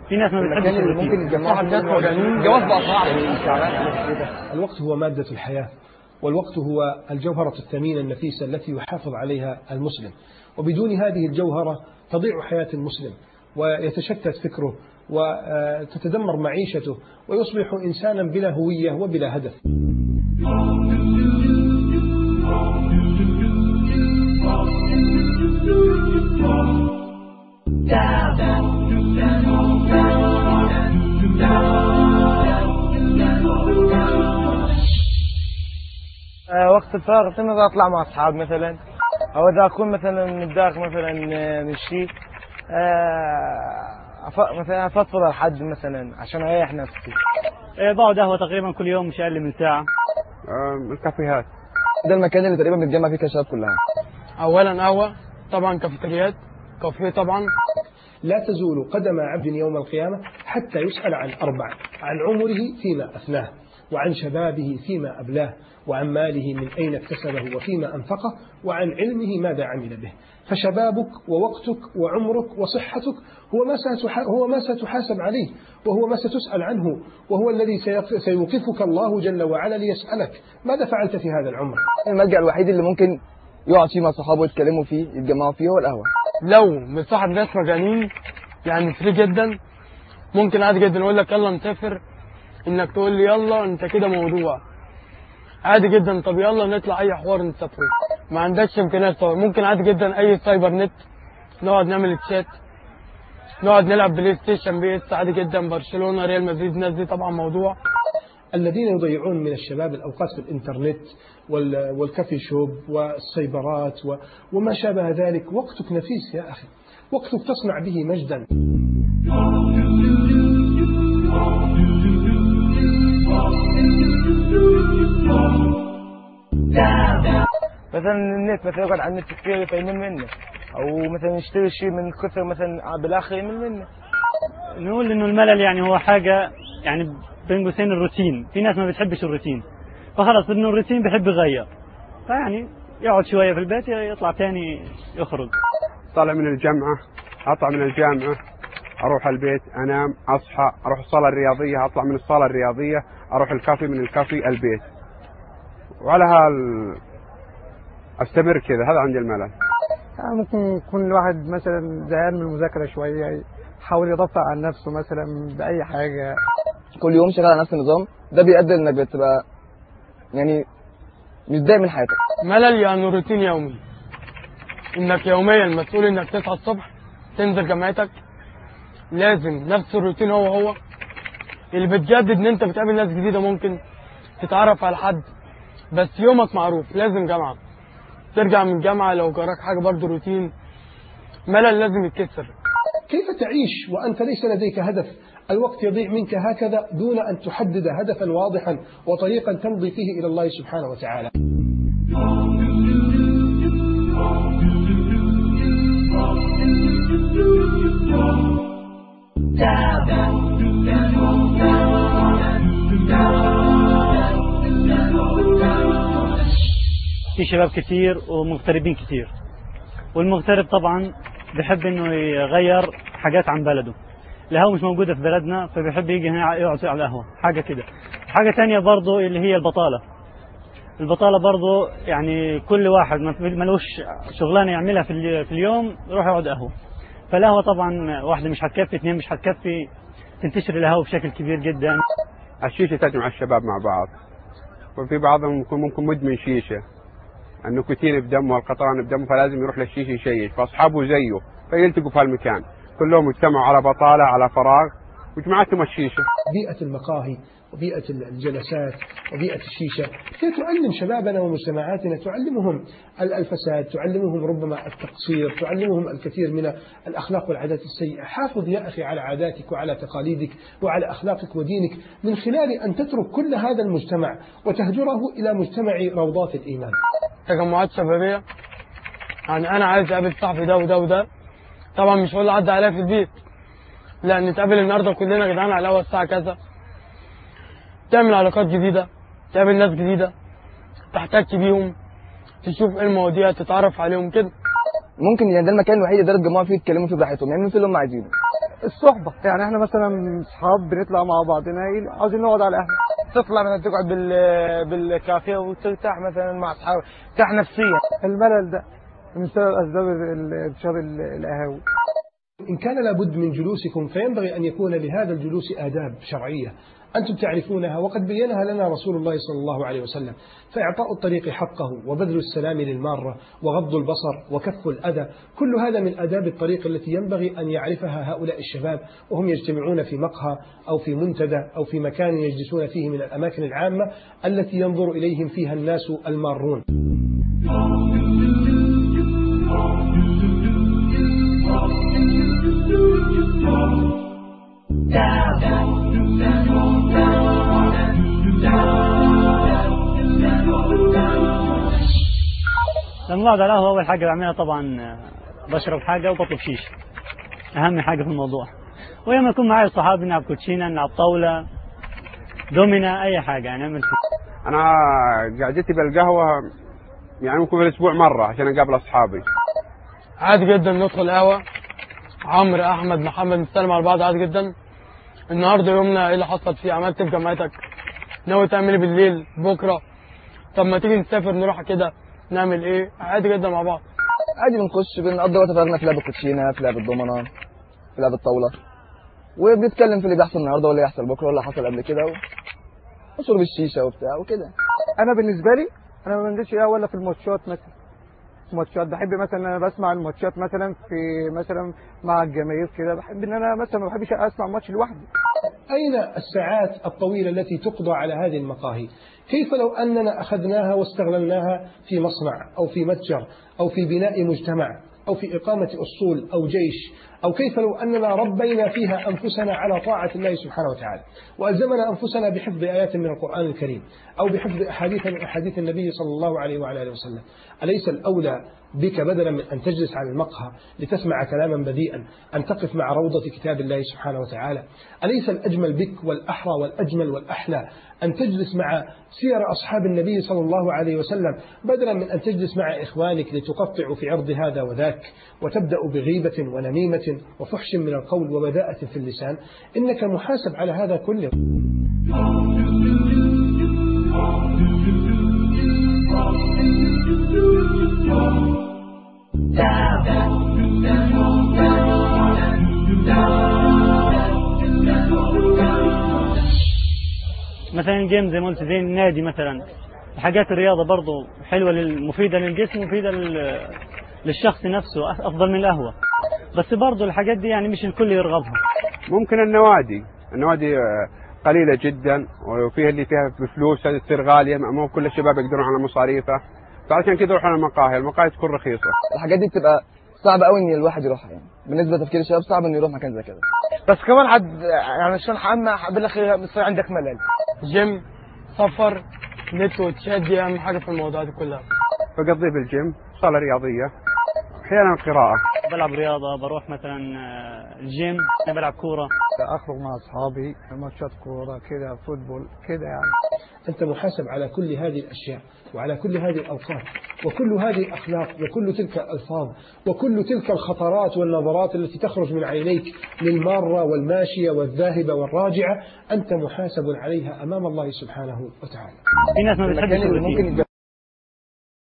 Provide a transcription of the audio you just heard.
في ناس ما بتحبش المكان اللي الروتين ممكن يتجمعوا صاحب فيه ناس مجانين جواز بقى صعب الوقت هو مادة الحياة والوقت هو الجوهرة الثمينة النفيسة التي يحافظ عليها المسلم وبدون هذه الجوهرة تضيع حياة المسلم ويتشتت فكره وتتدمر معيشته ويصبح إنسانا بلا هوية وبلا هدف آه، وقت الفراغ تنظر اطلع مع اصحاب مثلا او اذا اكون مثلا متضايق مثلا آه، من شيء آه، أف- مثلا افضفض لحد مثلا عشان اريح نفسي آه، بقعد قهوه تقريبا كل يوم مش اقل من ساعه الكافيهات ده المكان اللي تقريبا بنتجمع فيه كشباب كلها اولا قهوه طبعا كافيتريات كافيه طبعا لا تزول قدم عبد يوم القيامة حتى يسأل عن أربع عن عمره فيما أفناه وعن شبابه فيما أبلاه وعن ماله من أين اكتسبه وفيما أنفقه وعن علمه ماذا عمل به فشبابك ووقتك وعمرك وصحتك هو ما ستح- هو ما ستحاسب عليه وهو ما ستسأل عنه وهو الذي سيق- سيوقفك الله جل وعلا ليسألك ماذا فعلت في هذا العمر الملجأ الوحيد اللي ممكن يقعد فيه مع صحابه يتكلموا فيه يتجمعوا فيه هو القهوة لو مصاحب ناس مجانين يعني فري جدا ممكن عادي جدا اقول لك يلا نسافر انك تقول لي يلا انت كده موضوع عادي جدا طب يلا نطلع اي حوار نسافره ما عندكش امكانيات طبعا ممكن عادي جدا اي سايبر نت نقعد نعمل تشات نقعد نلعب بلاي ستيشن بي اس عادي جدا برشلونه ريال مدريد الناس دي طبعا موضوع الذين يضيعون من الشباب الأوقات في الإنترنت وال- والكافي شوب والسيبرات و- وما شابه ذلك وقتك نفيس يا أخي وقتك تصنع به مجدا مثلا النت مثلا يقعد على النت كثير فيمل منه او مثلا يشتري شيء من كثر مثلا بالاخر يمل منه نقول انه الملل يعني هو حاجه يعني بين قوسين الروتين في ناس ما بتحبش الروتين فخلص انه الروتين بيحب يغير فيعني يقعد شويه في البيت يطلع تاني يخرج طالع من الجامعة أطلع من الجامعة أروح البيت أنام أصحى أروح الصالة الرياضية أطلع من الصالة الرياضية أروح الكافي من الكافي البيت وعلى هال أستمر كذا هذا عندي الملل ممكن يكون الواحد مثلا زهقان من المذاكرة شوية يحاول يرفع عن نفسه مثلا بأي حاجة كل يوم شغال على نفس النظام ده بيؤدي انك بتبقى يعني متضايق من حياتك ملل يعني روتين يومي انك يوميا مسؤول انك تصحى الصبح تنزل جامعتك لازم نفس الروتين هو هو اللي بتجدد ان انت بتقابل ناس جديده ممكن تتعرف على حد بس يومك معروف لازم جامعه ترجع من الجامعه لو جراك حاجه برضه روتين ملل لازم يتكسر كيف تعيش وأنت ليس لديك هدف الوقت يضيع منك هكذا دون أن تحدد هدفا واضحا وطريقا تمضي فيه إلى الله سبحانه وتعالى في شباب كتير ومغتربين كتير والمغترب طبعا بحب انه يغير حاجات عن بلده القهوة مش موجودة في بلدنا فبيحب يجي هنا يقعد على القهوة حاجة كده حاجة تانية برضو اللي هي البطالة البطالة برضو يعني كل واحد ما في- ملوش شغلانة يعملها في, ال- في اليوم يروح يقعد قهوة فالقهوة طبعا واحدة مش هتكفي اثنين مش هتكفي تنتشر القهوة بشكل كبير جدا الشيشة تجمع الشباب مع بعض وفي بعضهم يكون ممكن مدمن شيشة النيكوتين بدمه والقطران بدمه فلازم يروح للشيشة يشيش فأصحابه زيه فيلتقوا في هالمكان كلهم اجتمعوا على بطالة على فراغ وجمعتهم الشيشة بيئة المقاهي وبيئة الجلسات وبيئة الشيشة كي تعلم شبابنا ومجتمعاتنا تعلمهم ال- الفساد تعلمهم ربما التقصير تعلمهم الكثير من الأخلاق والعادات السيئة حافظ يا أخي على عاداتك وعلى تقاليدك وعلى أخلاقك ودينك من خلال أن تترك كل هذا المجتمع وتهجره إلى مجتمع روضات الإيمان تجمعات شبابيه يعني انا عايز اقابل صاحبي ده وده وده طبعا مش هقول له عدى عليا في البيت لا نتقابل النهارده كلنا يا جدعان على القهوه الساعه كذا تعمل علاقات جديده تقابل ناس جديده تحتك بيهم تشوف ايه المواضيع تتعرف عليهم كده ممكن يعني ده المكان الوحيد اللي يقدروا يتجمعوا فيه يتكلموا فيه براحتهم يعملوا فيه اللي هم عايزينه الصحبه يعني احنا مثلا اصحاب بنطلع مع بعضنا إيه، عاوزين نقعد على القهوه تطلع مثلا تقعد بال بالكافيه وترتاح مثلا مع اصحابك ترتاح نفسيا الملل ده من سبب اسباب ال- انتشار ال- القهاوي إن كان لابد من جلوسكم فينبغي أن يكون لهذا الجلوس آداب شرعية أنتم تعرفونها وقد بينها لنا رسول الله صلى الله عليه وسلم فإعطاء الطريق حقه وبذل السلام للمارة وغض البصر وكف الأذى كل هذا من آداب الطريق التي ينبغي أن يعرفها هؤلاء الشباب وهم يجتمعون في مقهى أو في منتدى أو في مكان يجلسون فيه من الأماكن العامة التي ينظر إليهم فيها الناس المارون لما بقعد على القهوة أول حاجة بعملها طبعا آه، بشرب حاجة وبطلب شيشة أهم حاجة في الموضوع ولما يكون معايا صحابي نلعب كوتشينة نلعب طاولة دومينا أي حاجة يعني نعمل انا قعدتي بالقهوه يعني ممكن في الاسبوع مره عشان اقابل اصحابي عادي جدا ندخل قهوه عمرو احمد محمد نستلم على بعض عادي جدا النهارده يومنا ايه اللي حصل فيه عملت في جامعتك ناوي تعمل ايه بالليل بكره طب ما تيجي نسافر نروح كده نعمل ايه عادي جدا مع بعض عادي بنخش بنقضي وقت فراغنا في لعب الكوتشينه في لعب الضمنه في لعب الطاوله وبنتكلم في اللي بيحصل النهارده واللي هيحصل بكره واللي حصل قبل كده و... وشرب الشيشه وبتاع وكده انا بالنسبه لي انا ما بنزلش قهوه ولا في الماتشات مثلا ماتشات بحب مثلا انا بسمع الماتشات مثلا في مثلا مع الجماهير كده بحب ان انا مثلا ما بحبش اسمع ماتش لوحدي أين الساعات الطويلة التي تقضى على هذه المقاهي كيف لو أننا أخذناها واستغللناها في مصنع أو في متجر أو في بناء مجتمع أو في إقامة أسطول أو جيش أو كيف لو أننا ربينا فيها أنفسنا على طاعة الله سبحانه وتعالى وألزمنا أنفسنا بحفظ آيات من القرآن الكريم أو بحفظ أحاديث من أحاديث النبي صلى الله عليه وعلى آله وسلم أليس الأولى بك بدلا من أن تجلس على المقهى لتسمع كلاما بديئا أن تقف مع روضة كتاب الله سبحانه وتعالى أليس الأجمل بك والأحرى والأجمل والأحلى أن تجلس مع سير أصحاب النبي صلى الله عليه وسلم بدلا من أن تجلس مع إخوانك لتقطع في عرض هذا وذاك وتبدأ بغيبة ونميمة وفحش من القول وبذاءة في اللسان إنك محاسب على هذا كله مثلا الجيم زي ما قلت زي النادي مثلا حاجات الرياضة برضو حلوة لل- مفيدة للجسم ومفيدة لل- للشخص نفسه أف- أفضل من القهوة بس برضو الحاجات دي يعني مش الكل يرغبها ممكن النوادي النوادي آه، قليله جدا وفيها اللي فيها بفلوس هذه تصير غاليه مو كل الشباب يقدرون على مصاريفها فعشان كذا يروحون المقاهي المقاهي تكون رخيصه الحاجات دي بتبقى صعب قوي ان الواحد يروحها يعني بالنسبه لتفكير الشباب صعب انه يروح مكان زي كده بس كمان حد يعني شلون اما بالاخير بيصير عندك ملل جيم سفر نت وتشات دي اهم حاجه في الموضوع دي كلها فقضيه بالجيم صاله رياضيه احيانا قراءه بلعب رياضة بروح مثلا آه، الجيم أنا بلعب كورة اخرج مع اصحابي ماتشات كوره كده فوتبول كده يعني أنت محاسب على كل هذه الأشياء وعلى كل هذه الأوقات وكل هذه الأخلاق وكل تلك الألفاظ وكل تلك الخطرات والنظرات التي تخرج من عينيك للمارة والماشية والذاهبة والراجعة أنت محاسب عليها أمام الله سبحانه وتعالى في ناس ما المكان بتحبش اللي الروتين ممكن